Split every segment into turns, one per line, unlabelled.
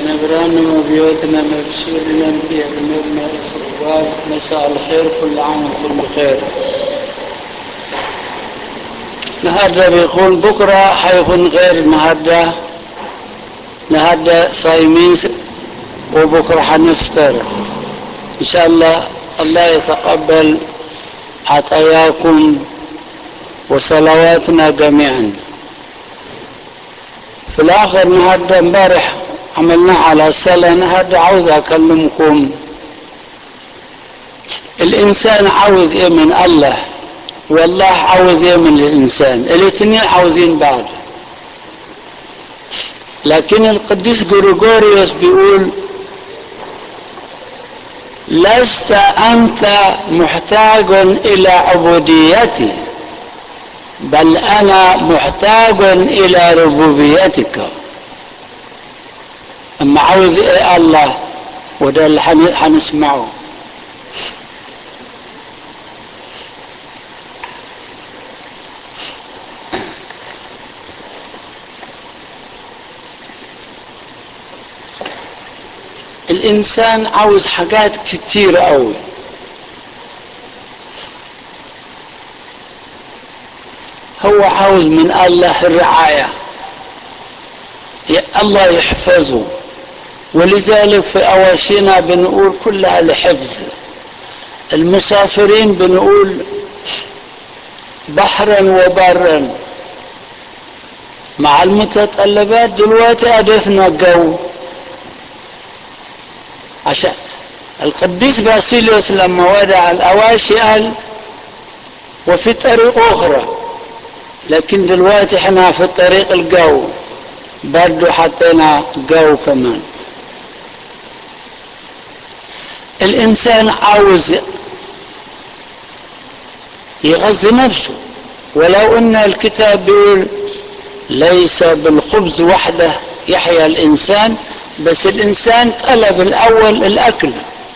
نبرانم بيوتنا مبشرنا في أمورنا إصرار مساء الخير كل عام وانتم بخير النهارده بيقول بكرة حيكون غير النهارده النهارده صايمين وبكرة حنفطر إن شاء الله الله يتقبل عطاياكم وصلواتنا جميعا في الآخر النهارده امبارح عملناه على الصلاة النهارده عاوز أكلمكم الإنسان عاوز إيه من الله والله عاوز إيه من الإنسان الاثنين عاوزين بعض لكن القديس جريجوريوس بيقول لست أنت محتاج إلى عبوديتي بل أنا محتاج إلى ربوبيتك أما عاوز إيه الله وده اللي حنسمعه الإنسان عاوز حاجات كتير قوي هو عاوز من الله الرعاية الله يحفظه ولذلك في أواشينا بنقول كلها لحفظ المسافرين بنقول بحرا وبرا مع المتطلبات دلوقتي أضفنا الجو عشان القديس باسيليوس لما ودع الأواشي قال وفي طريق أخرى لكن دلوقتي احنا في طريق الجو برضو حطينا جو كمان الإنسان عاوز يغذي نفسه ولو أن الكتاب بيقول ليس بالخبز وحده يحيا الإنسان بس الإنسان طلب الأول الأكل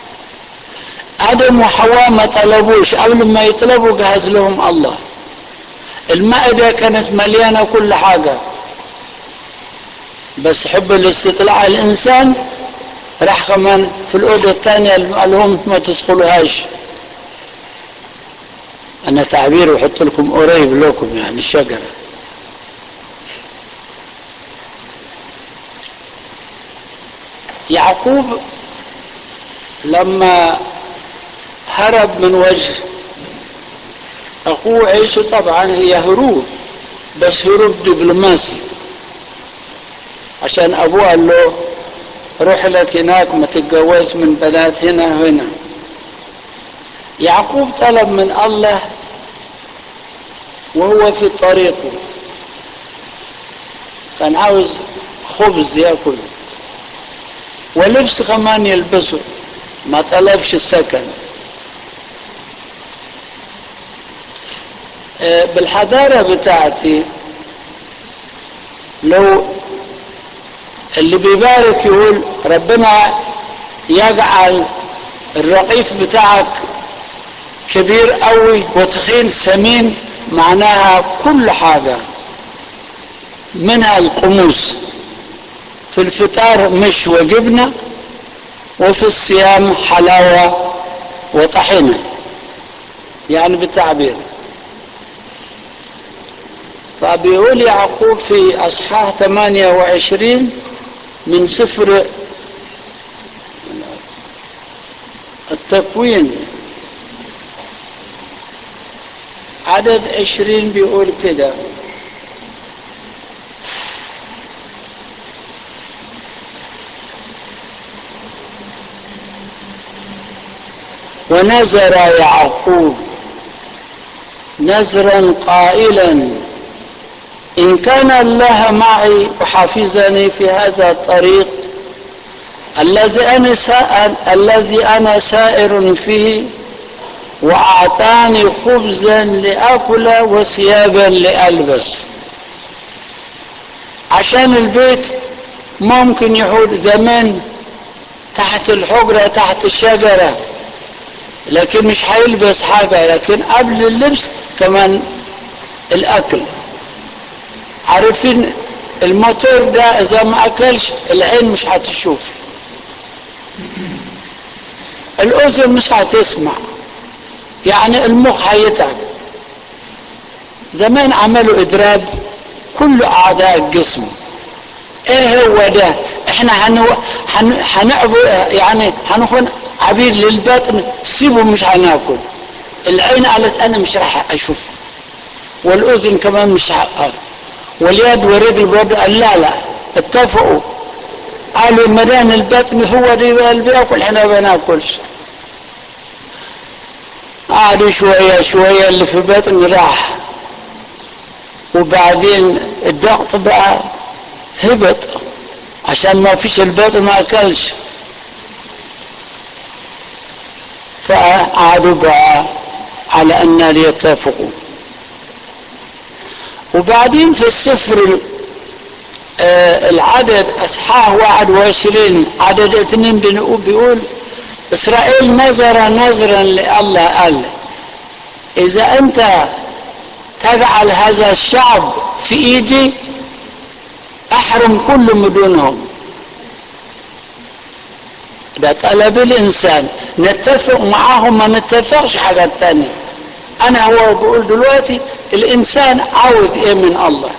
آدم وحواء ما طلبوش قبل ما يطلبوا جهز لهم الله المائدة كانت مليانة كل حاجة بس حب الاستطلاع الإنسان راح كمان في الأوضة الثانية قال لهم ما تدخلوهاش أنا تعبير وحط لكم قريب لكم يعني الشجرة يعقوب لما هرب من وجه أخوه عيسو طبعا هي هروب بس هروب دبلوماسي عشان أبوه قال له روح لك هناك ما تتجوز من بنات هنا وهنا يعقوب طلب من الله وهو في طريقه كان عاوز خبز ياكل ولبس كمان يلبسه ما طلبش السكن بالحضارة بتاعتي لو اللي بيبارك يقول ربنا يجعل الرقيف بتاعك كبير قوي وتخين سمين معناها كل حاجة منها القموس في الفطار مش وجبنة وفي الصيام حلاوة وطحينة يعني بالتعبير فبيقول يعقوب في أصحاح 28 من سفر التكوين عدد عشرين بيقول كده ونزر يعقوب نزرا قائلا إن كان الله معي وحافظني في هذا الطريق الذي أنا سائر الذي أنا سائر فيه وأعطاني خبزا لأكل وثيابا لألبس عشان البيت ممكن يعود زمان تحت الحجرة تحت الشجرة لكن مش هيلبس حاجة لكن قبل اللبس كمان الأكل عارفين الموتور ده اذا ما اكلش العين مش هتشوف الاذن مش هتسمع يعني المخ هيتعب زمان عملوا اضراب كل اعضاء الجسم ايه هو ده احنا هنو هن هنعبد يعني هنكون عبيد للبطن سيبه مش هناكل العين قالت انا مش راح اشوف والاذن كمان مش ه... واليد والرجل برضه قال لا لا اتفقوا قالوا مدان البطن هو اللي بياكل احنا ما بناكلش قعدوا شويه شويه اللي في البطن راح وبعدين الضغط بقى هبط عشان ما فيش البطن ما اكلش فقعدوا بقى على ان ليتفقوا وبعدين في السفر آه العدد اصحاح 21 عدد اثنين بيقول اسرائيل نظر نظرا لله قال اذا انت تجعل هذا الشعب في ايدي احرم كل مدنهم ده طلب الانسان نتفق معاهم ما نتفقش حاجات تانية انا هو بقول دلوقتي الانسان عاوز ايه من الله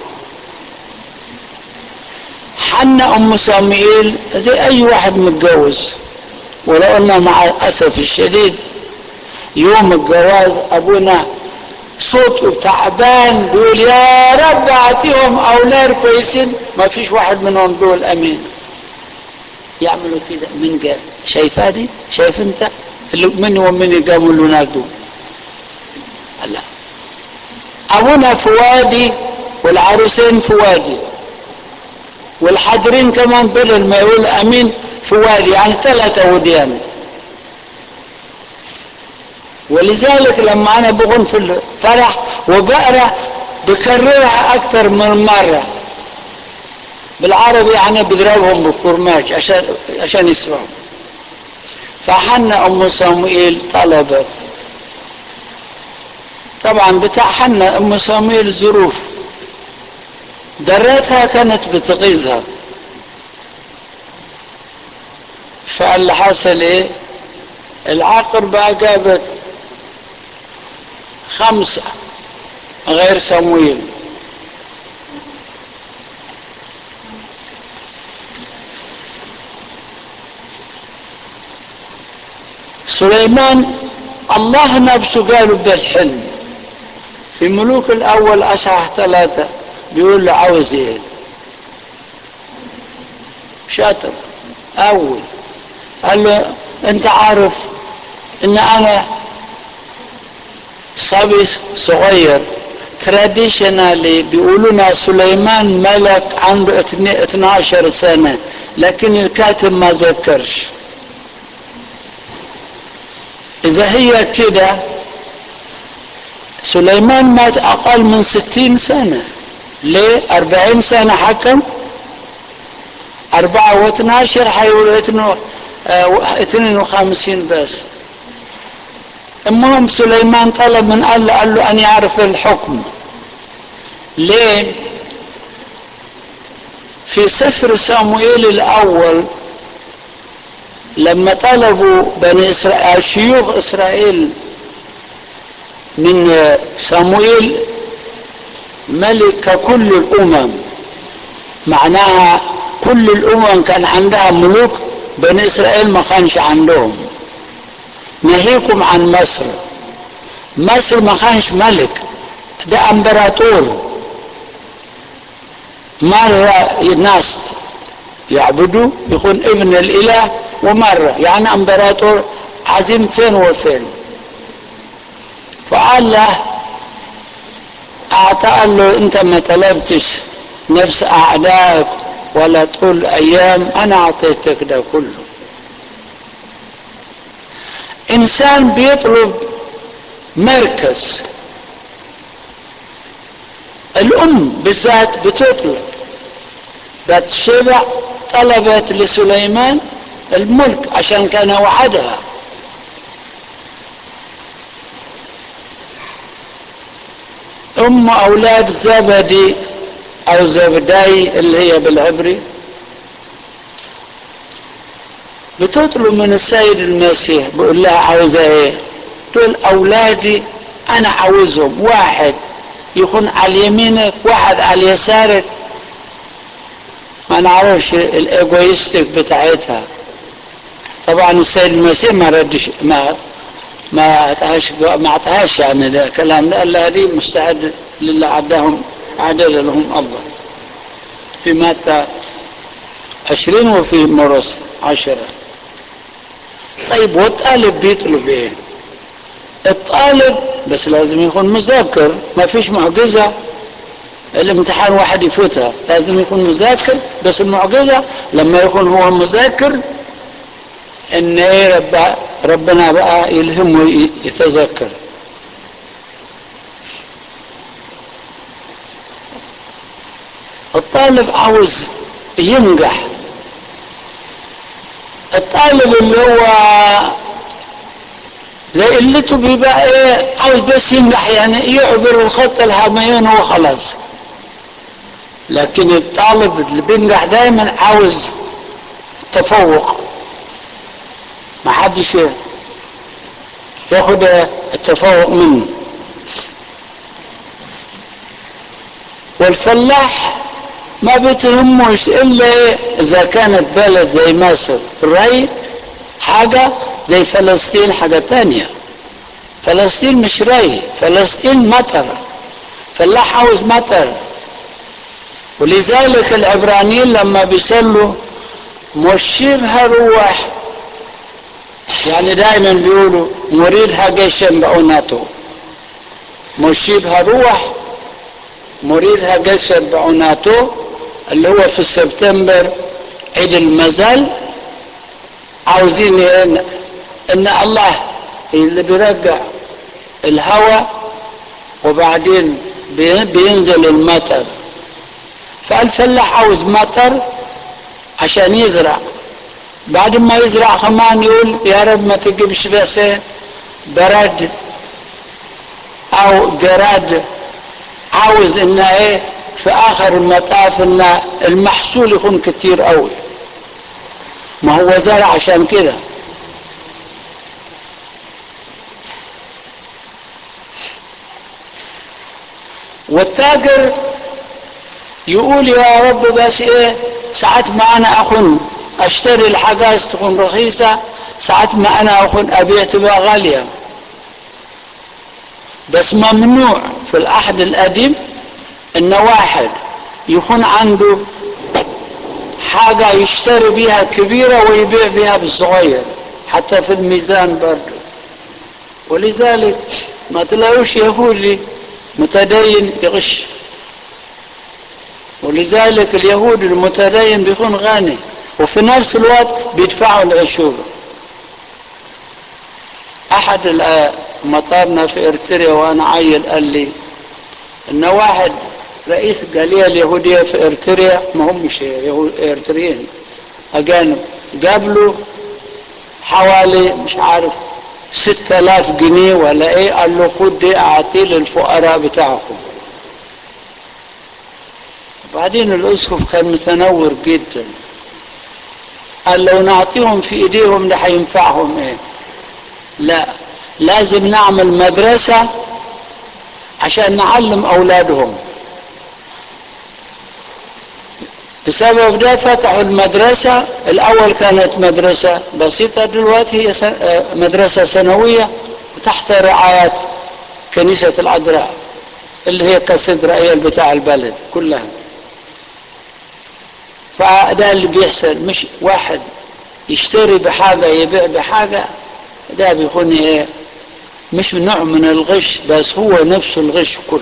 حنا ام صموئيل زي اي واحد متجوز ولو انه مع الاسف الشديد يوم الجواز ابونا صوته تعبان بيقول يا رب اعطيهم اولاد كويسين ما فيش واحد منهم دول امين يعملوا كده من قال شايفها دي شايف انت اللي من ومن قاموا له نادوا لا ابونا في وادي والعروسين في وادي والحاضرين كمان بدل ما يقول امين في وادي يعني ثلاثة وديان ولذلك لما انا بغن في الفرح وبقرا بكررها اكثر من مره بالعربي يعني بضربهم بالكرماش عشان عشان يسمعوا فحنا ام صموئيل طلبت طبعا بتاع حنا ام صموئيل ظروف درتها كانت بتغيظها فاللي حصل ايه العقر بقى جابت خمسة غير صمويل سليمان الله نفسه قاله بالحلم في ملوك الأول أصحاح ثلاثة بيقول له عاوز ايه شاطر أول قال له أنت عارف إن أنا صبي صغير تراديشنالي بيقولوا لنا سليمان ملك عنده 12 سنة لكن الكاتب ما ذكرش إذا هي كده سليمان مات أقل من ستين سنة ليه أربعين سنة حكم أربعة واثناشر حيقولوا اثنين وخمسين بس المهم سليمان طلب من الله قال له أن يعرف الحكم ليه في سفر صموئيل الأول لما طلبوا بني إسرائيل شيوخ إسرائيل من صموئيل ملك كل الأمم معناها كل الأمم كان عندها ملوك بني إسرائيل ما كانش عندهم ناهيكم عن مصر مصر ما كانش ملك ده امبراطور مرة ناس يعبدوا يكون ابن الاله ومرة يعني امبراطور عظيم فين وفين فقال له اعطى له انت ما طلبتش نفس اعدائك ولا طول ايام انا اعطيتك ده كله انسان بيطلب مركز الام بالذات بتطلب بتشبع طلبت لسليمان الملك عشان كان وعدها ام اولاد زبدي او زبداي اللي هي بالعبري بتطلب من السيد المسيح بيقول لها عاوزة ايه دول اولادي انا عاوزهم واحد يكون على يمينك واحد على يسارك ما نعرفش الايجويستيك بتاعتها طبعا السيد المسيح ما ردش ما ما اعطاهاش ما اعطاهاش يعني ده كلام ده الا هذه مستعد لله عداهم عدل لهم الله في متى عشرين وفي مرس عشرة طيب والطالب بيطلب ايه الطالب بس لازم يكون مذاكر ما فيش معجزة الامتحان واحد يفوتها لازم يكون مذاكر بس المعجزة لما يكون هو مذاكر ان ايه رب ربنا بقى يلهمه يتذكر الطالب عاوز ينجح الطالب اللي هو زي قلته بيبقى ايه عاوز بس ينجح يعني يعبر الخط الهاميون وخلاص لكن الطالب اللي بينجح دايما عاوز تفوق ما حدش ياخد التفوق منه والفلاح ما بتهمش الا ايه اذا كانت بلد زي مصر ري حاجة زي فلسطين حاجة تانية فلسطين مش ري فلسطين مطر فلاح عاوز مطر ولذلك العبرانيين لما بيصلوا مشيبها روح يعني دائما بيقولوا مريدها جيشا بعونته مشيبها روح مريدها جيشا بعونته اللي هو في سبتمبر عيد المزل عاوزين ان, إن الله اللي بيرجع الهواء وبعدين بينزل المطر فالفلاح عاوز مطر عشان يزرع بعد ما يزرع كمان يقول يا رب ما تجيبش بس برد او جراد عاوز ان ايه في اخر المطاف ان المحصول يكون كتير قوي ما هو زرع عشان كده والتاجر يقول يا رب بس ايه ساعات ما انا اكون اشتري الحاجات تكون رخيصة ساعات ما انا اكون ابيع تبقى غالية بس ممنوع في العهد القديم ان واحد يكون عنده حاجة يشتري بيها كبيرة ويبيع بيها بالصغير حتى في الميزان برضه ولذلك ما تلاقوش يهودي متدين يغش ولذلك اليهود المتدين بيكون غني وفي نفس الوقت بيدفعوا العشور احد مطارنا في ارتريا وانا عيل قال لي ان واحد رئيس الجاليه اليهوديه في ارتريا ما همش ارتريين اجانب جاب له حوالي مش عارف ستة آلاف جنيه ولا ايه قال له خد دي اعطيه للفقراء بتاعكم بعدين الاسقف كان متنور جدا قال لو نعطيهم في ايديهم ده هينفعهم ايه لا لازم نعمل مدرسة عشان نعلم اولادهم بسبب ده فتحوا المدرسة الاول كانت مدرسة بسيطة دلوقتي هي مدرسة سنوية تحت رعاية كنيسة العذراء اللي هي كاتدرائية بتاع البلد كلها فده اللي بيحصل مش واحد يشتري بحاجة يبيع بحاجة ده بيكون ايه مش نوع من الغش بس هو نفسه الغش كله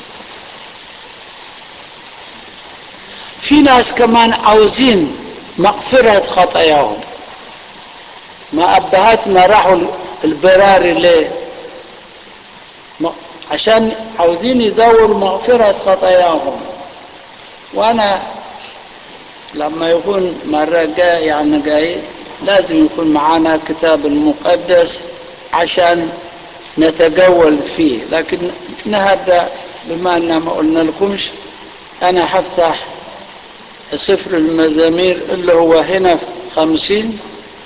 في ناس كمان عاوزين مغفرة خطاياهم ما أبهاتنا راحوا البراري ليه عشان عاوزين يدوروا مغفرة خطاياهم وأنا لما يكون مرة جاي يعني جاي لازم يكون معانا كتاب المقدس عشان نتجول فيه لكن النهارده بما ان ما قلنا لكمش أنا هفتح سفر المزامير اللي هو هنا في خمسين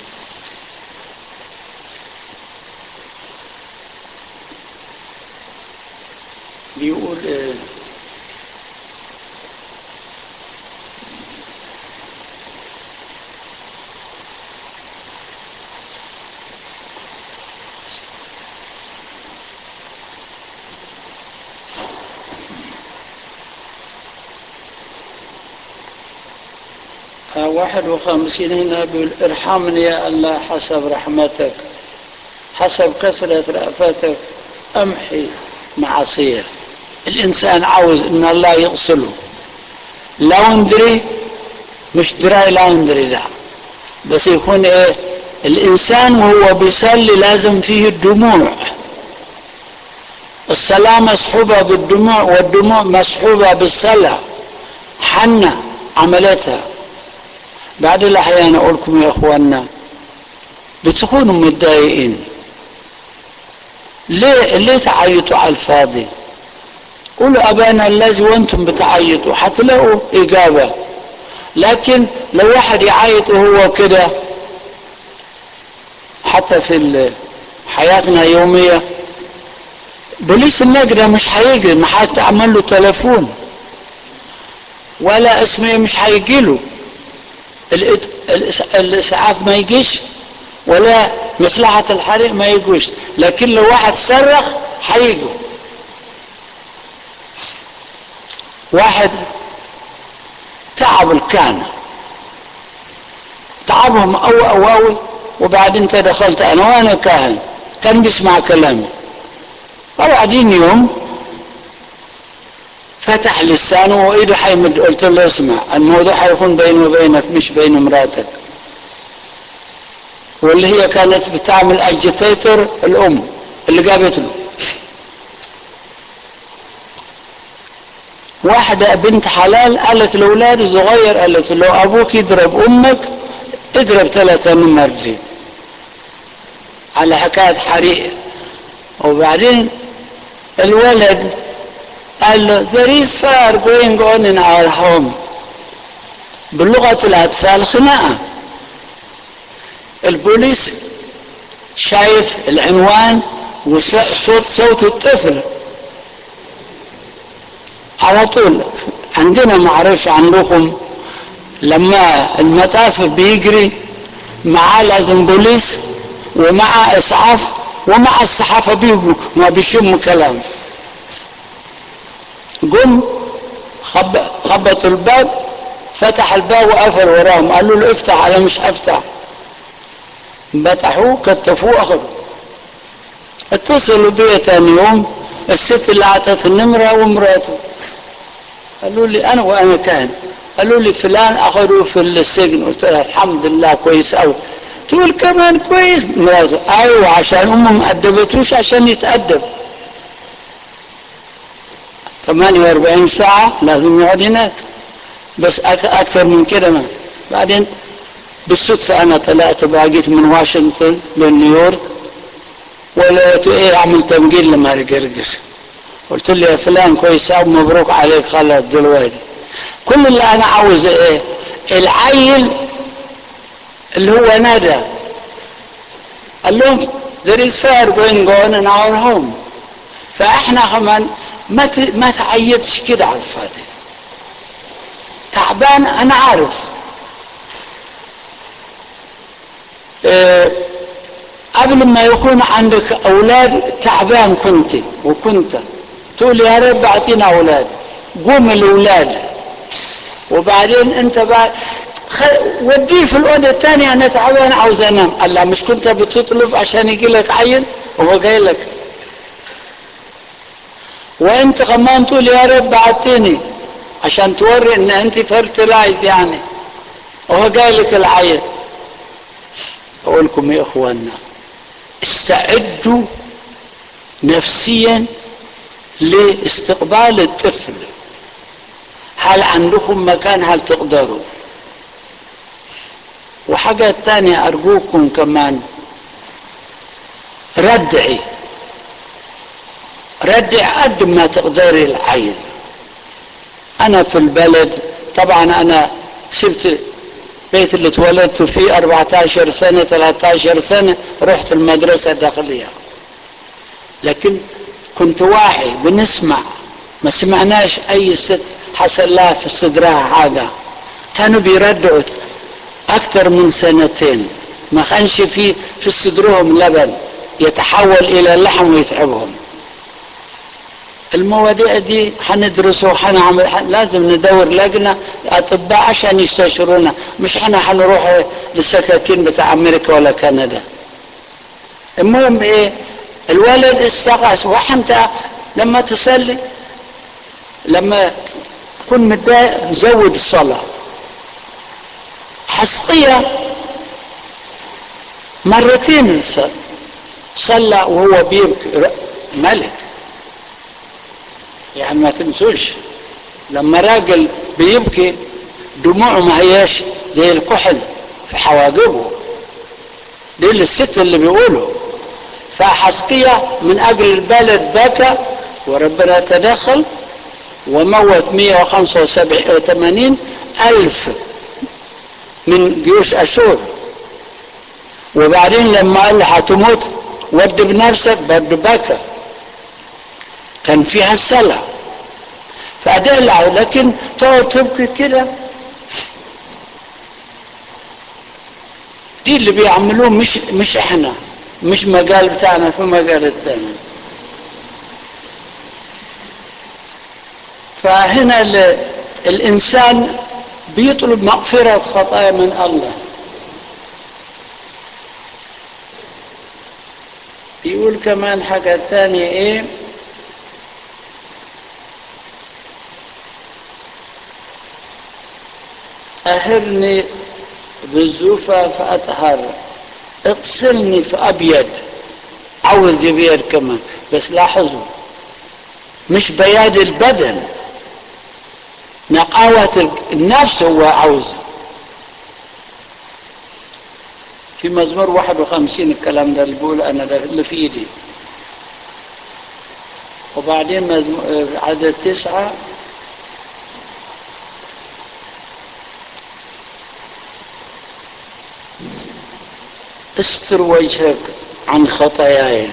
بيقول إيه واحد وخمسين هنا بيقول ارحمني يا الله حسب رحمتك حسب كثرة رأفتك أمحي معصية الإنسان عاوز إن الله يغسله لاوندري مش دراي لاوندري لا بس يكون إيه الإنسان وهو بيصلي لازم فيه الدموع الصلاة مسحوبة بالدموع والدموع مسحوبة بالصلاة حنة عملتها بعد الأحيان أقول لكم يا أخوانا بتكونوا متضايقين ليه ليه تعيطوا على الفاضي قولوا أبانا الذي وأنتم بتعيطوا هتلاقوا إجابة لكن لو واحد يعيط وهو كده حتى في حياتنا اليومية بوليس النجدة مش هيجي ما هتعمل له تليفون ولا اسمه مش هيجي له الاسعاف ما يجيش ولا مصلحة الحريق ما يجوش لكن لو واحد صرخ هيجوا واحد تعب الكهنة تعبهم أو أو أو وبعدين تدخلت أنا وأنا كاهن كان بيسمع كلامي وبعدين يوم فتح لسانه وايده حيمد قلت له اسمع الموضوع حيكون بيني وبينك مش بين مراتك واللي هي كانت بتعمل اجيتيتر الام اللي جابت له واحدة بنت حلال قالت لأولادي صغير قالت له أبوك يضرب أمك اضرب ثلاثة من مرتين على حكاية حريق وبعدين الولد قال له there is fire going on in our home بلغة الأطفال خناقة البوليس شايف العنوان وصوت صوت الطفل على طول عندنا معرفش عندكم لما المطاف بيجري معاه لازم بوليس ومع اسعاف ومع الصحافة بيجوا ما بيشموا كلام قم خب خبطوا الباب فتح الباب وقفل وراهم قالوا له افتح انا مش هفتح فتحوه كتفوه اخذوا اتصلوا بي تاني يوم الست اللي اعطت النمره ومراته قالوا لي انا وانا كان قالوا لي فلان اخذوه في السجن قلت لها الحمد لله كويس قوي تقول كمان كويس مراته ايوه عشان امه ما ادبتوش عشان يتادب 48 ساعة لازم يقعد هناك بس أكثر من كده ما بعدين بالصدفة أنا طلعت باجيت من واشنطن لنيويورك ولقيت إيه أعمل تمجيد لماري قرقس قلت له يا فلان كويس أو مبروك عليك خلاص دلوقتي كل اللي أنا عاوز إيه العيل اللي هو نادى قال لهم there is fire going on in our home فاحنا كمان ما ما تعيطش كده على الفاضي تعبان انا عارف إيه قبل ما يكون عندك اولاد تعبان كنت وكنت تقول يا رب اعطينا اولاد قوم الاولاد وبعدين انت بعد خ... وديه في الاوضه الثانيه انا تعبان عاوز انام قال لا مش كنت بتطلب عشان يجي لك عيل وهو جاي لك وانت كمان تقول يا رب بعتني عشان توري ان انت فرتلايز يعني وهو جاي لك العيل اقول لكم يا اخوانا استعدوا نفسيا لاستقبال الطفل هل عندكم مكان هل تقدروا وحاجة تانية أرجوكم كمان ردعي ردع قد ما تقدري العين انا في البلد طبعا انا سبت بيت اللي اتولدت فيه 14 سنة 13 سنة رحت المدرسة الداخلية لكن كنت واعي بنسمع ما سمعناش اي ست حصل لها في صدرها حاجة كانوا بيردعوا اكثر من سنتين ما كانش في في صدرهم لبن يتحول الى لحم ويتعبهم المواضيع دي حندرسه حنعمل حن... لازم ندور لجنة أطباء عشان يستشيرونا مش احنا حنروح للسكاكين بتاع أمريكا ولا كندا المهم إيه الولد استغاث وحنت لما تصلي لما تكون متضايق زود الصلاة حسقية مرتين صلى وهو بيبكي ملك يعني ما تنسوش لما راجل بيبكي دموعه ما هياش زي الكحل في حواجبه دي الست اللي بيقولوا فحسقية من أجل البلد بكى وربنا تدخل وموت 185 ألف من جيوش أشور وبعدين لما قال له هتموت ود بنفسك برضه بكى كان فيها الصلاة فأدلع لكن تقعد تبكي كده دي اللي بيعملوه مش مش احنا مش مجال بتاعنا في مجال الثاني فهنا الإنسان بيطلب مغفرة خطايا من الله يقول كمان حاجة تانية ايه أهرني بالزوفة فأطهر اغسلني في أبيض عاوز يبيض كمان بس لاحظوا مش بياض البدن نقاوة النفس هو عاوز في مزمور 51 الكلام ده اللي بيقول أنا ده اللي في إيدي وبعدين مزمور عدد تسعة استر وجهك عن خطاياي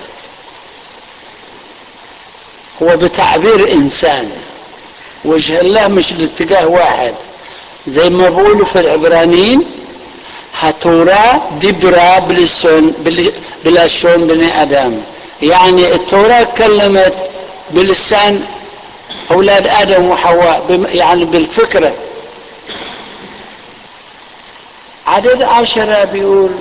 هو بتعبير انسان وجه الله مش الاتجاه واحد زي ما بيقولوا في العبرانيين هتورا دبرا بلسون بلسون بني ادم يعني التوراة كلمت بلسان اولاد ادم وحواء يعني بالفكره عدد عشرة بيقول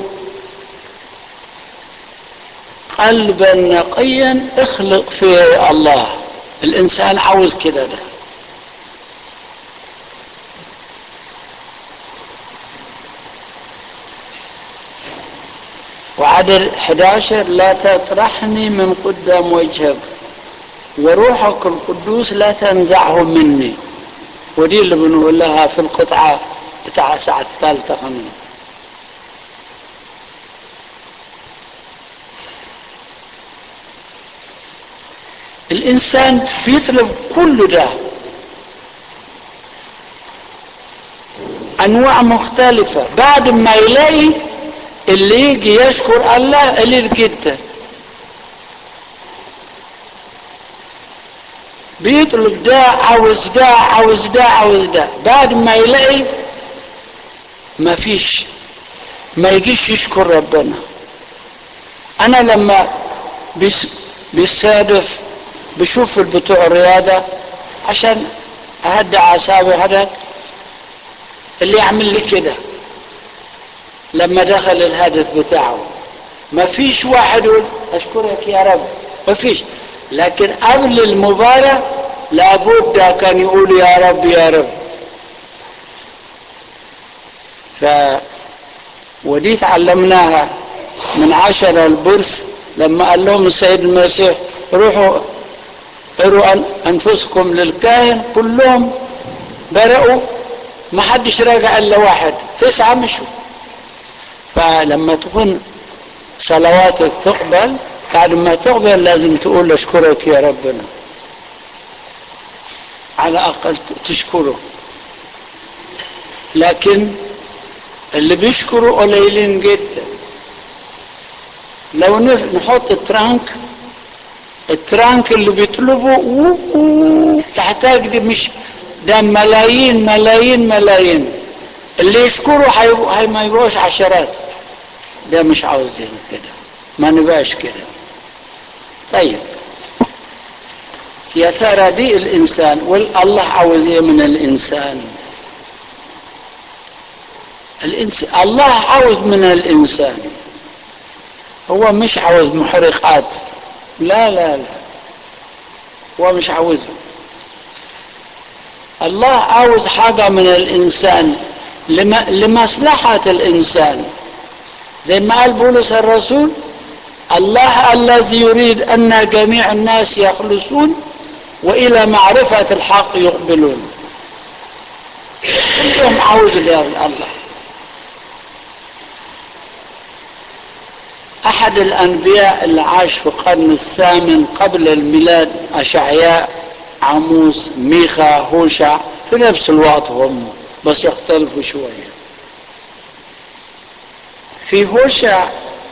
قلبا نقيا اخلق في الله الانسان عاوز كده ده وعدد 11 لا تطرحني من قدام وجهك وروحك القدوس لا تنزعه مني ودي اللي بنقول لها في القطعة بتاع الساعة الثالثة خمسة الإنسان بيطلب كل ده أنواع مختلفة بعد ما يلاقي اللي يجي يشكر الله قليل جدا بيطلب ده عاوز ده عاوز ده عاوز ده بعد ما يلاقي ما فيش ما يجيش يشكر ربنا انا لما بيس بيصادف بشوف بتوع الرياضة عشان اهدى اعصابي هذا اللي يعمل لي كده لما دخل الهدف بتاعه ما فيش واحد يقول اشكرك يا رب ما فيش لكن قبل المباراة لابد كان يقول يا رب يا رب ف ودي تعلمناها من عشرة البرس لما قال لهم السيد المسيح روحوا اروا انفسكم للكاهن كلهم برأوا ما حدش راجع الا واحد تسعة مشوا فلما تكون صلواتك تقبل بعد ما تقبل لازم تقول اشكرك يا ربنا على الاقل تشكره لكن اللي بيشكروا قليلين جدا لو نحط الترانك الترانك اللي بيطلبه يحتاج دي مش ده ملايين ملايين ملايين اللي يشكروا هي ما يبقوش عشرات ده مش عاوزين كده ما نبقاش كده طيب يا ترى دي الانسان والله عاوز ايه من الانسان الإنسان الله عاوز من الإنسان هو مش عاوز محرقات لا لا لا هو مش عاوزه الله عاوز حاجة من الإنسان لمصلحة الإنسان زي ما قال بولس الرسول الله الذي يريد أن جميع الناس يخلصون وإلى معرفة الحق يقبلون كلهم عاوز الله أحد الأنبياء اللي عاش في القرن الثامن قبل الميلاد أشعياء عموس ميخا هوشع في نفس الوقت هم بس يختلفوا شوية في هوشع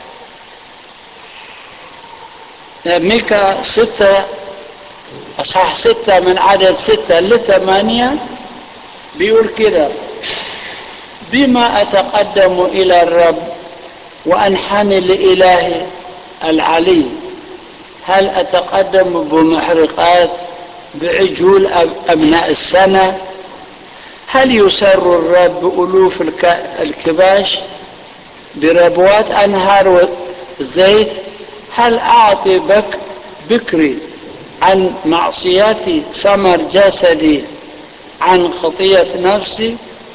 ميكا ستة أصحاح ستة من عدد ستة لثمانية بيقول كده بما أتقدم إلى الرب وأنحني لإله العلي هل أتقدم بمحرقات بعجول أبناء السنة هل يسر الرب بألوف الكباش بربوات أنهار زيت هل أعطي بك بكري عن معصيتي ثمر جسدي عن خطية نفسي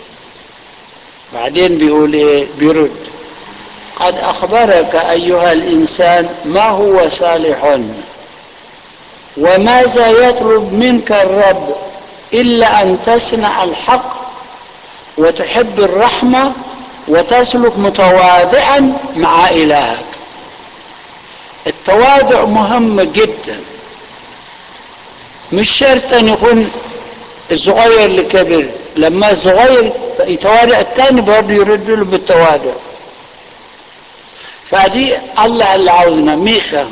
بعدين بيقول ايه بيرد قد أخبرك أيها الإنسان ما هو صالح وماذا يطلب منك الرب إلا أن تصنع الحق وتحب الرحمة وتسلك متواضعا مع إلهك التواضع مهم جدا مش شرط أن يكون الصغير لكبير لما الصغير يتواضع الثاني برضه يرد له بالتواضع فدي الله اللي عاوزنا ميخا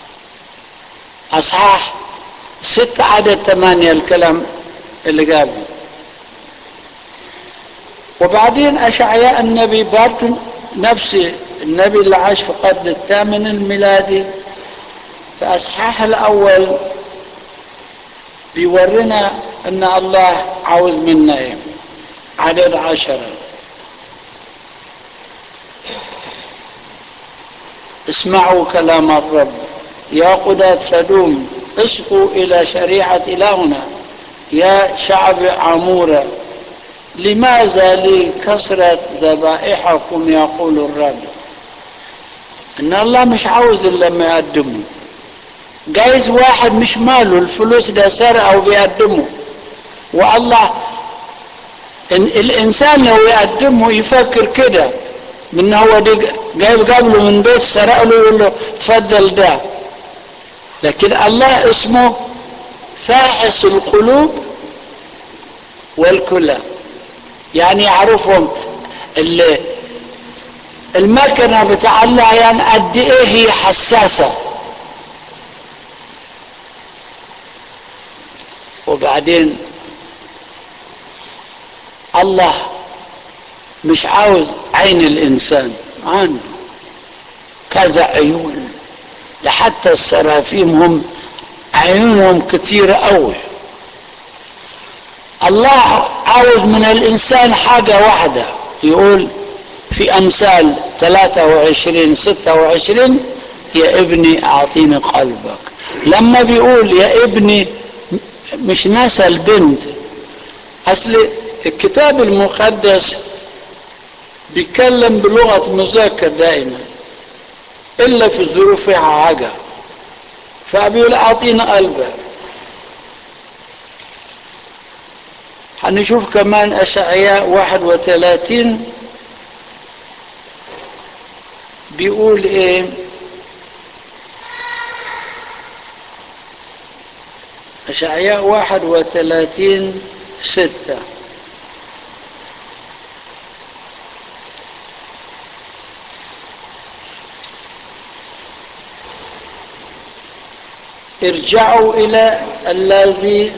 اصحاح ستة عدد ثمانية الكلام اللي قبله وبعدين أشعياء النبي برضه نفس النبي اللي عاش في القرن الثامن الميلادي في أصحاح الأول بيورينا أن الله عاوز منا إيه عدد عشرة اسمعوا كلام الرب يا قداة سدوم اسقوا إلى شريعة إلهنا يا شعب عمورة لماذا لي كثرة ذبائحكم يقول الرب إن الله مش عاوز إلا ما يقدمه جايز واحد مش ماله الفلوس ده سرقة وبيقدمه والله إن الإنسان لو يقدمه يفكر كده من هو دي جايب قبله من بيت سرق له يقول له تفضل ده لكن الله اسمه فاحص القلوب والكلى يعني يعرفهم اللي المكنة بتاع الله يعني قد ايه هي حساسة وبعدين الله مش عاوز عين الإنسان عنده كذا عيون لحتى السرافيم هم عيونهم كثيرة قوي الله عاوز من الإنسان حاجة واحدة يقول في أمثال 23 26 يا ابني أعطيني قلبك لما بيقول يا ابني مش نسى البنت أصل الكتاب المقدس بيتكلم بلغة مذاكر دائما إلا في ظروف فيها حاجة فبيقول أعطينا قلبك هنشوف كمان أشعياء واحد وثلاثين بيقول إيه أشعياء واحد وثلاثين ستة ارجعوا إلى الذي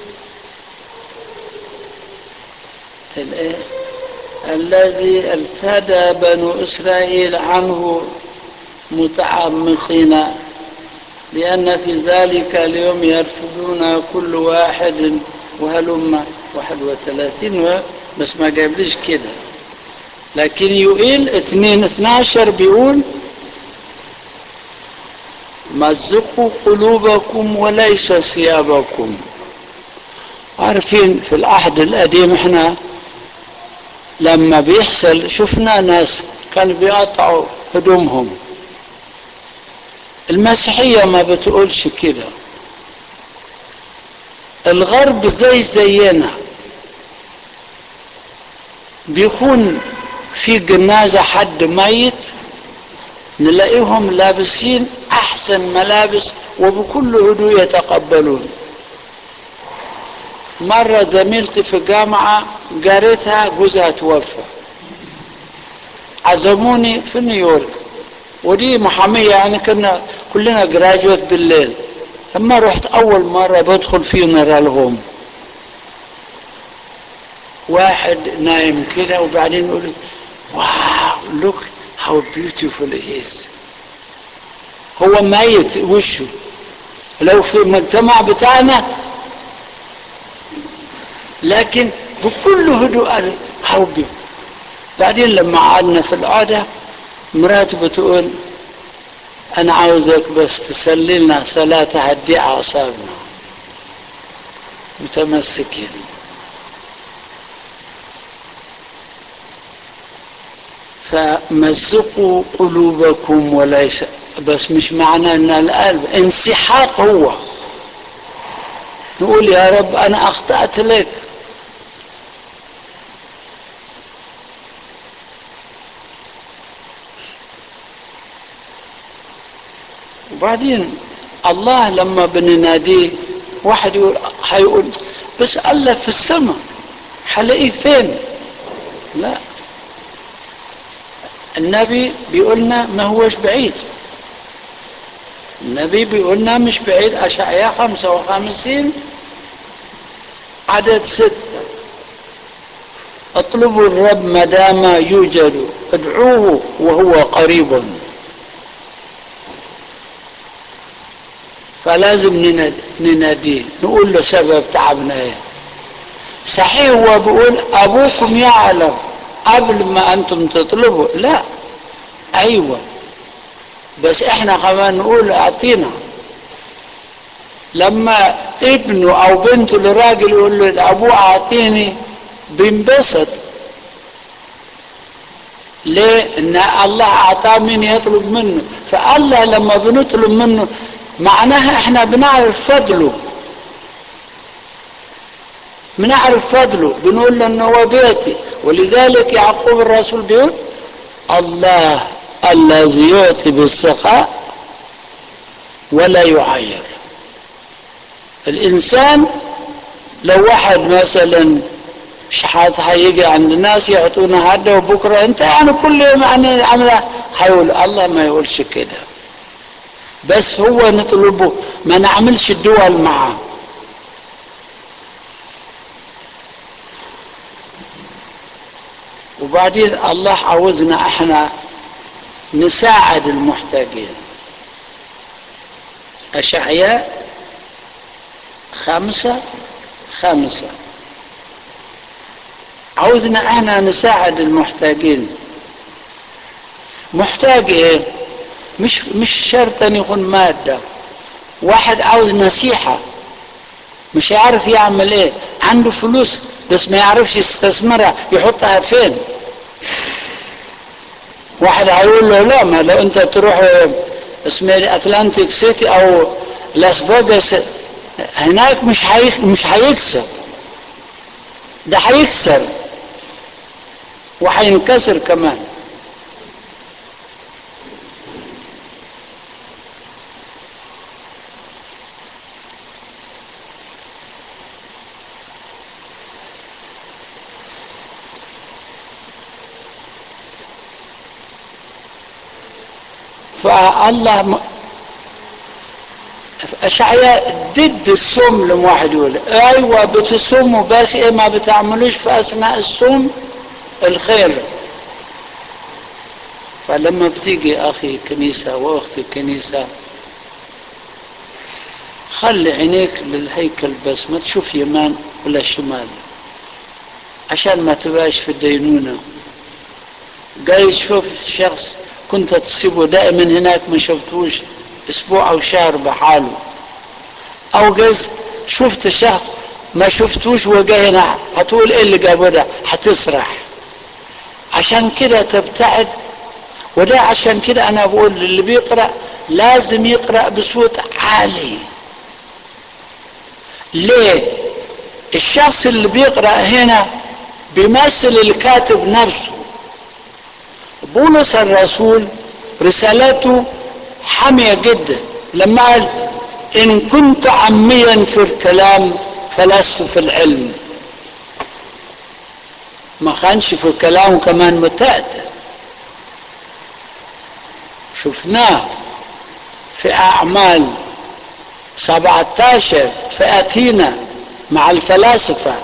الذي ارتدى بنو إسرائيل عنه متعمقين لأن في ذلك اليوم يرفضون كل واحد وهلم واحد وثلاثين بس ما قابلش كده لكن يقول اثنين اثناشر بيقول مزقوا قلوبكم وليس ثيابكم عارفين في العهد القديم احنا لما بيحصل شفنا ناس كانوا بيقطعوا هدومهم المسيحية ما بتقولش كده الغرب زي زينا بيكون في جنازة حد ميت نلاقيهم لابسين أحسن ملابس وبكل هدوء يتقبلون مرة زميلتي في الجامعة قريتها جوزها توفى عزموني في نيويورك ودي محامية يعني كنا كلنا جراجوت بالليل لما رحت أول مرة بدخل فيونرال هوم واحد نايم كده وبعدين يقول واو لوك هاو بيوتيفول از هو ميت وشه لو في المجتمع بتاعنا لكن بكل هدوء هاو بعدين لما قعدنا في القعدة مراته بتقول أنا عاوزك بس تسلي لنا صلاة تهدي أعصابنا متمسكين فمزقوا قلوبكم وليس بس مش معنى ان القلب انسحاق هو نقول يا رب انا اخطأت لك وبعدين الله لما بنناديه واحد يقول هيقول بس الله في السماء هلاقيه فين لا النبي بيقولنا ما هوش بعيد النبي بيقولنا مش بعيد أشعياء خمسة وخمسين عدد ستة اطلبوا الرب ما دام يوجد ادعوه وهو قريب فلازم نناديه نقول له سبب تعبنا ايه صحيح هو بيقول ابوكم يعلم قبل ما انتم تطلبوا لا ايوه بس احنا كمان نقول اعطينا لما ابنه او بنته لراجل يقول له ابوه اعطيني بينبسط ليه ان الله اعطاه من يطلب منه فالله لما بنطلب منه معناها احنا بنعرف فضله بنعرف فضله بنقول له انه هو بيتي ولذلك يعقوب الرسول بيقول الله الذي يعطي بالسخاء ولا يعير الانسان لو واحد مثلا شحات هيجي عند الناس يعطونا هذا وبكره انت يعني كل يوم يعني عمله هيقول الله ما يقولش كده بس هو نطلبه ما نعملش الدول معه وبعدين الله عاوزنا احنا نساعد المحتاجين أشعياء خمسة خمسة عاوزنا احنا نساعد المحتاجين محتاج ايه مش مش شرط ان يكون مادة واحد عاوز نصيحة مش يعرف يعمل ايه عنده فلوس بس ما يعرفش يستثمرها يحطها فين واحد هيقول له لا ما لو انت تروح اسمه اتلانتيك سيتي او لاس فيجاس هناك مش هيخ... مش هيكسب ده هيكسر وهينكسر كمان فالله م... اشعياء ضد الصوم لما واحد يقول ايوه بتصوموا بس ايه ما بتعملوش في اثناء الصوم الخير فلما بتيجي اخي كنيسه واختي كنيسه خلي عينيك للهيكل بس ما تشوف يمان ولا شمال عشان ما تبقاش في الدينونه جاي تشوف شخص كنت تسيبه دائما هناك ما شفتوش اسبوع او شهر بحاله او جايز شفت شخص ما شفتوش وجاي هنا هتقول ايه اللي جابه ده هتسرح عشان كده تبتعد وده عشان كده انا بقول اللي بيقرا لازم يقرا بصوت عالي ليه الشخص اللي بيقرا هنا بيمثل الكاتب نفسه بولس الرسول رسالته حامية جدا لما قال إن كنت عميا في الكلام فلست في العلم ما كانش في الكلام كمان متأتى شفناه في أعمال 17 في أثينا مع الفلاسفة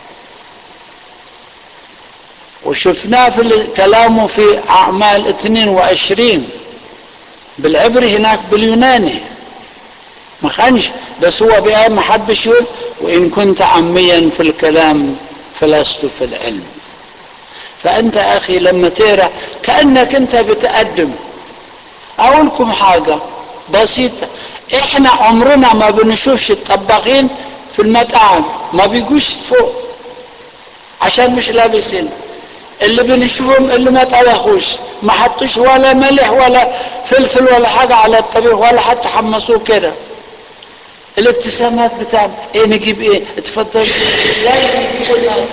وشفناه في كلامه في أعمال 22 بالعبري هناك باليوناني ما خانش بس هو بقى ما حدش يقول وإن كنت عميا في الكلام فلست في العلم فأنت أخي لما تقرأ كأنك أنت بتقدم أقول لكم حاجة بسيطة إحنا عمرنا ما بنشوفش الطباخين في المطاعم ما بيجوش فوق عشان مش لابسين اللي بنشوفهم اللي ما طبخوش ما حطوش ولا ملح ولا فلفل ولا حاجة على الطبيخ ولا حتى حمصوه كده الابتسامات بتاعنا ايه نجيب ايه اتفضل لازم يجيبوا الناس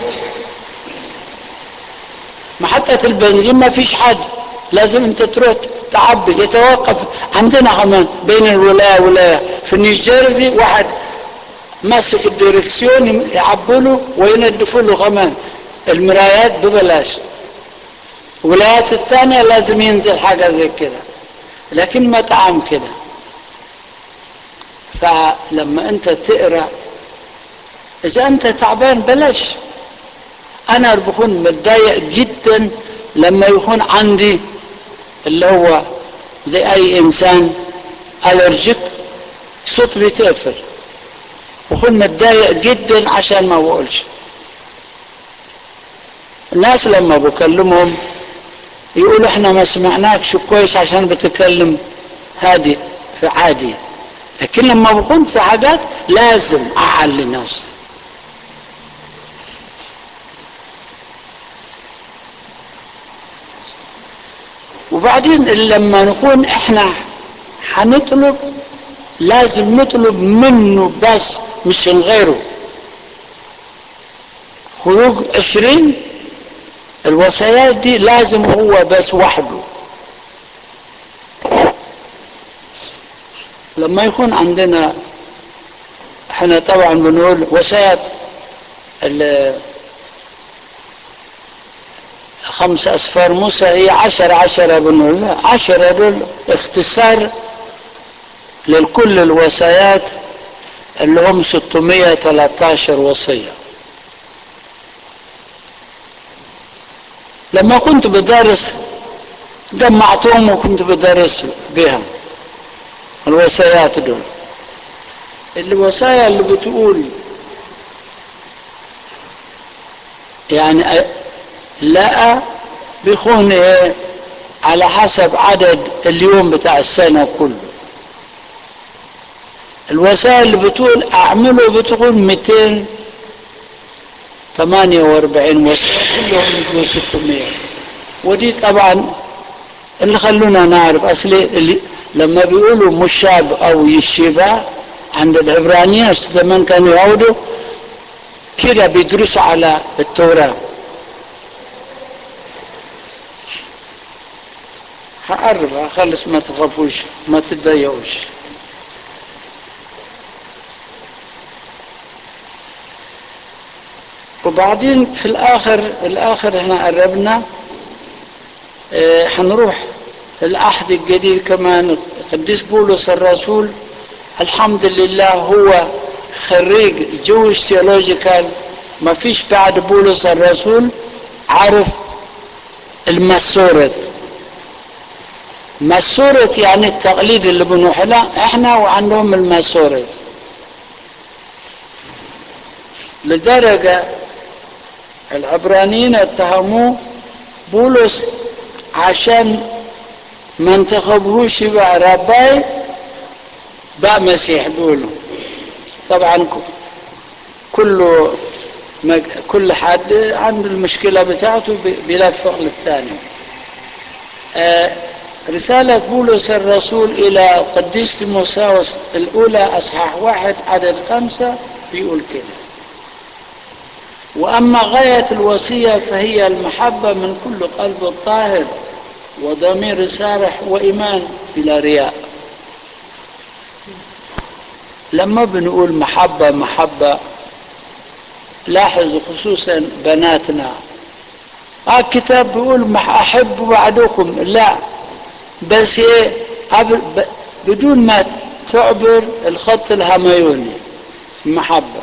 محطة البنزين ما فيش حد لازم انت تروح تعبي يتوقف عندنا كمان بين الولاية ولاية في نيوجيرسي واحد ماسك الديركسيون يعبوا له وينظفوا له كمان المرايات ببلاش ولايات الثانية لازم ينزل حاجة زي كده لكن مطعم كده فلما انت تقرا اذا انت تعبان بلاش انا بكون متضايق جدا لما يكون عندي اللي هو زي اي انسان الرجيك صوت بيتقفل بكون متضايق جدا عشان ما بقولش الناس لما بكلمهم يقولوا احنا ما سمعناكش كويس عشان بتتكلم هادي في عادي لكن لما بكون في حاجات لازم اعلي نفسي وبعدين لما نكون احنا هنطلب لازم نطلب منه بس مش من غيره خروج عشرين الوصايات دي لازم هو بس وحده لما يكون عندنا احنا طبعا بنقول وصايات خمس أسفار موسى هي عشر عشرة بنقول لا عشرة دول اختصار لكل الوصايات اللي هم 613 وصية لما كنت بدرس جمعتهم وكنت بدرس بهم الوصايات دول الوصايا اللي بتقول يعني لا بيكون ايه على حسب عدد اليوم بتاع السنة كله الوسائل اللي بتقول اعمله بتقول 248 وسائل كلهم بتقول 600 ودي طبعا اللي خلونا نعرف اصلي اللي لما بيقولوا مشاب او يشيبا عند العبرانيين زمان كانوا يعودوا كده بيدرسوا على التوراه هقرب هخلص ما تخافوش ما تتضايقوش وبعدين في الاخر الاخر احنا قربنا اه هنروح العهد الجديد كمان القديس بولس الرسول الحمد لله هو خريج جويش ثيولوجيكال ما فيش بعد بولس الرسول عارف المسورة مسورة يعني التقليد اللي بنروح له احنا وعندهم المسورة لدرجة العبرانيين اتهموه بولس عشان ما انتخبوش يبقى رباي بقى مسيح بيقولوا طبعا كله كل حد عنده المشكلة بتاعته بيلفق للثاني آه رسالة بولس الرسول إلى قديس تيموساوس الأولى أصحاح واحد عدد خمسة بيقول كده وأما غاية الوصية فهي المحبة من كل قلب طاهر وضمير سارح وإيمان بلا رياء لما بنقول محبة محبة لاحظوا خصوصا بناتنا الكتاب بيقول أحب بعدكم لا بس ايه قبل بدون ما تعبر الخط الهميوني المحبة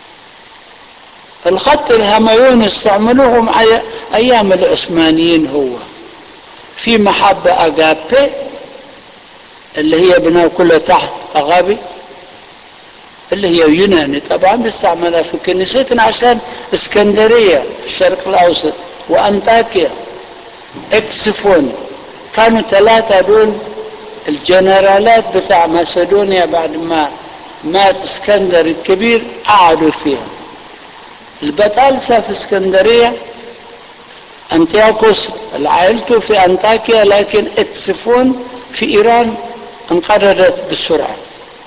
الخط الهميوني استعملوهم أيام العثمانيين هو في محبة أجابي اللي هي بناء كله تحت أغابي اللي هي يوناني طبعا بيستعملها في كنيستنا عشان اسكندرية في الشرق الأوسط وأنطاكيا اكسفون كانوا ثلاثة دول الجنرالات بتاع مسدونيا بعد ما مات اسكندر الكبير قعدوا فيها البطالسة في اسكندرية أنتياكوس عائلته في أنطاكيا لكن اكسفون في إيران انقرضت بسرعة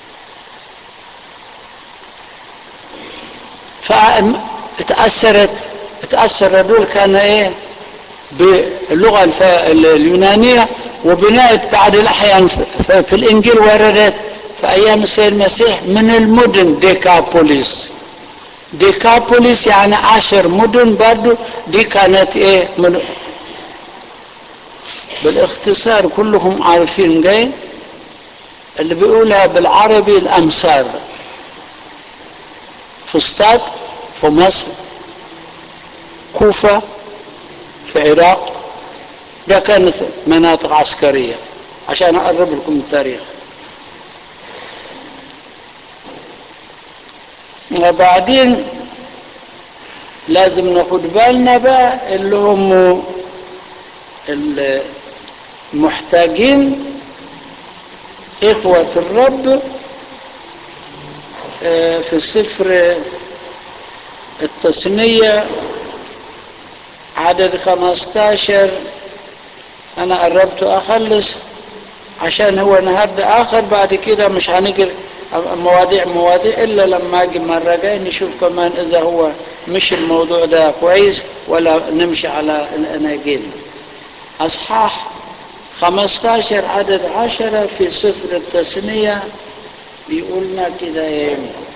فتأثرت تأثر دول كان ايه باللغة اليونانية وبناءت بعد الأحيان في الإنجيل وردت في أيام السيد المسيح من المدن ديكابوليس ديكابوليس يعني عشر مدن برضو دي كانت ايه من بالاختصار كلهم عارفين جاي اللي بيقولها بالعربي الأمثال فسطاط في مصر كوفة في العراق ده كانت مناطق عسكرية عشان أقرب لكم التاريخ وبعدين لازم ناخد بالنا بقى اللي هم المحتاجين إخوة الرب في سفر التثنية عدد 15 أنا قربت أخلص عشان هو النهارده آخر بعد كده مش هنقرأ مواضيع مواضيع إلا لما أجي مرة جاي نشوف كمان إذا هو مش الموضوع ده كويس ولا نمشي على الأناجيل أصحاح 15 عدد 10 في سفر التثنية بيقولنا كده إيه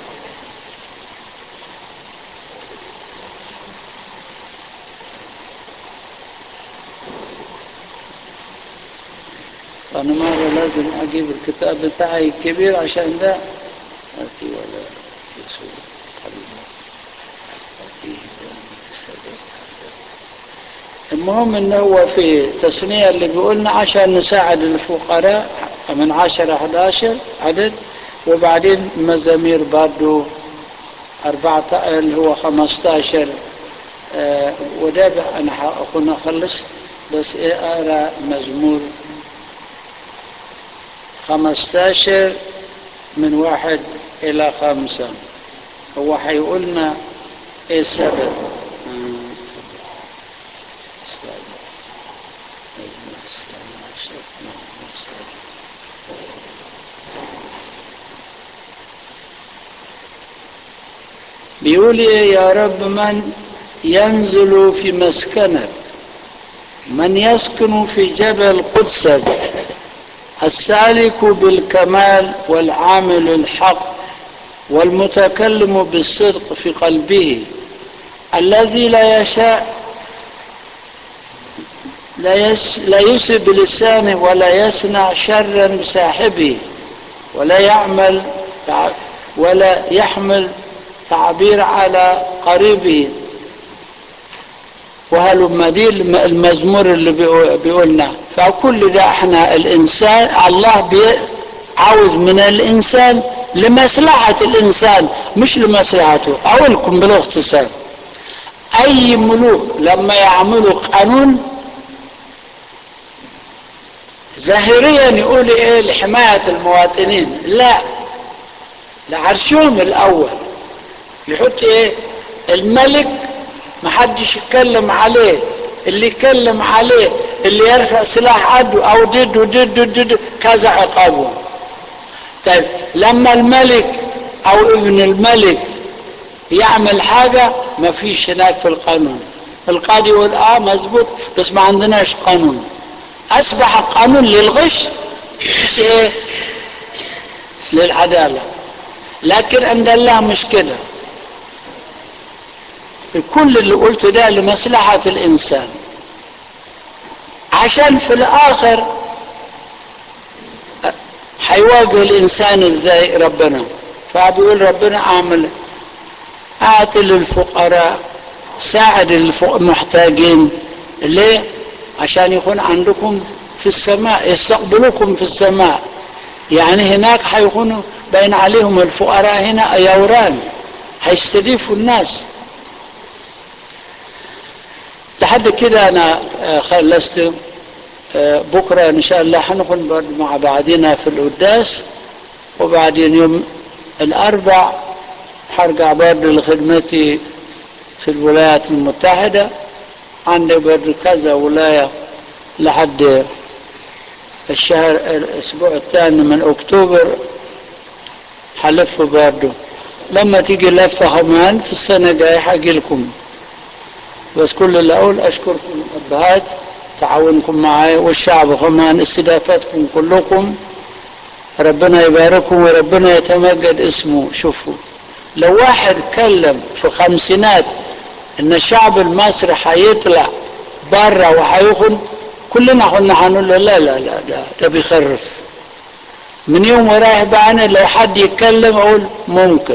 أنا مرة لازم أجيب الكتاب بتاعي الكبير عشان ده أتي ولا يسوع المهم إن هو في تسنية اللي بيقولنا عشان نساعد الفقراء من عشرة 11 عدد وبعدين مزامير برضو أربعة اللي هو 15 آه وده أنا أكون أخلص بس إيه أقرأ مزمور 15 من واحد إلى خمسة هو هيقولنا إيه السبب بيقول يا رب من ينزل في مسكنك من يسكن في جبل قدسك السالك بالكمال والعامل الحق والمتكلم بالصدق في قلبه الذي لا يشاء لا, يس لا يسب بلسانه ولا يصنع شرا بصاحبه ولا يعمل ولا يحمل تعبير على قريبه وهل دي المزمور اللي بيقولنا فكل ده احنا الانسان الله عاوز من الانسان لمصلحة الانسان مش لمصلحته اقول لكم بالاختصار اي ملوك لما يعملوا قانون ظاهريا يقول ايه لحماية المواطنين لا لعرشهم الاول يحط ايه الملك محدش يتكلم عليه اللي يتكلم عليه اللي يرفع سلاح عدو او ضده ضده ضده كذا عقابه طيب لما الملك او ابن الملك يعمل حاجة ما فيش هناك في القانون القاضي يقول اه مزبوط بس ما عندناش قانون اصبح القانون للغش مش ايه للعدالة لكن عند الله مش كده كل اللي قلته ده لمصلحة الإنسان عشان في الآخر هيواجه الإنسان إزاي ربنا فبيقول ربنا أعمل أعطي للفقراء ساعد المحتاجين ليه؟ عشان يكون عندكم في السماء يستقبلوكم في السماء يعني هناك هيكونوا بين عليهم الفقراء هنا يوران هيستضيفوا الناس لحد كده انا خلصت بكرة ان شاء الله هنكون برضه مع بعضنا في القداس وبعدين يوم الاربع هرجع برضه لخدمتي في الولايات المتحدة عندي برضه كذا ولاية لحد الشهر الاسبوع الثاني من اكتوبر هلف برضه لما تيجي لفة كمان في السنة الجاية هاجي لكم بس كل اللي اقول اشكركم الابهات تعاونكم معي والشعب كمان استضافتكم كلكم ربنا يبارككم وربنا يتمجد اسمه شوفوا لو واحد كلم في خمسينات ان الشعب المصري هيطلع بره وهيخن كلنا كنا هنقول له لا لا لا ده, ده بيخرف من يوم ورايح بقى انا لو حد يتكلم اقول ممكن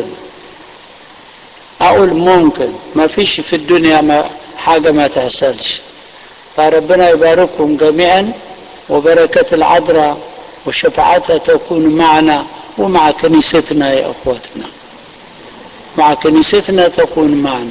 اقول ممكن ما فيش في الدنيا ما حاجة ما تحصلش فربنا يبارككم جميعا وبركة العذراء وشفاعتها تكون معنا ومع كنيستنا يا اخواتنا مع كنيستنا تكون معنا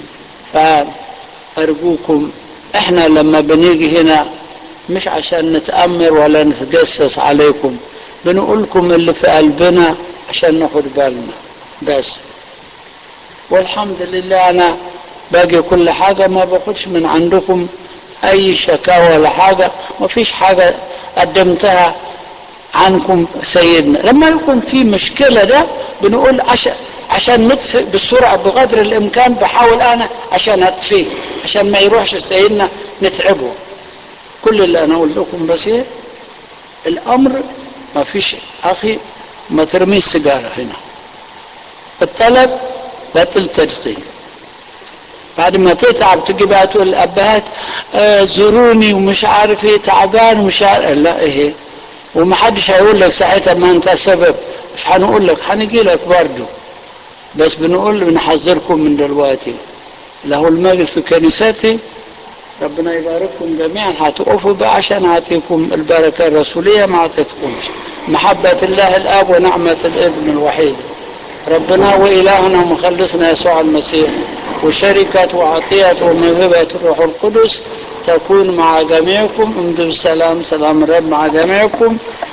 فأرجوكم احنا لما بنيجي هنا مش عشان نتأمر ولا نتجسس عليكم بنقول لكم اللي في قلبنا عشان ناخد بالنا بس والحمد لله انا باقي كل حاجة ما باخدش من عندكم اي شكاوى ولا حاجة ما فيش حاجة قدمتها عنكم سيدنا لما يكون في مشكلة ده بنقول عشان عشان نطفئ بسرعة بقدر الامكان بحاول انا عشان اطفيه عشان ما يروحش سيدنا نتعبه كل اللي انا اقول لكم بس ايه الامر ما فيش اخي ما ترميش سيجارة هنا الطلب لا تلتزم بعد ما تتعب تجي بقى تقول الابهات آه زوروني ومش عارف ايه تعبان ومش عارف لا ايه ومحدش هيقول لك ساعتها ما انت سبب مش هنقول لك هنجي لك برضه بس بنقول بنحذركم من دلوقتي له المجد في كنيستي ربنا يبارككم جميعا هتقفوا بقى عشان اعطيكم البركه الرسوليه ما اعطيتكمش محبه الله الاب ونعمه الابن الوحيد ربنا والهنا ومخلصنا يسوع المسيح وشركة وعطية وموهبة الروح القدس تكون مع جميعكم امضوا بالسلام سلام الرب مع جميعكم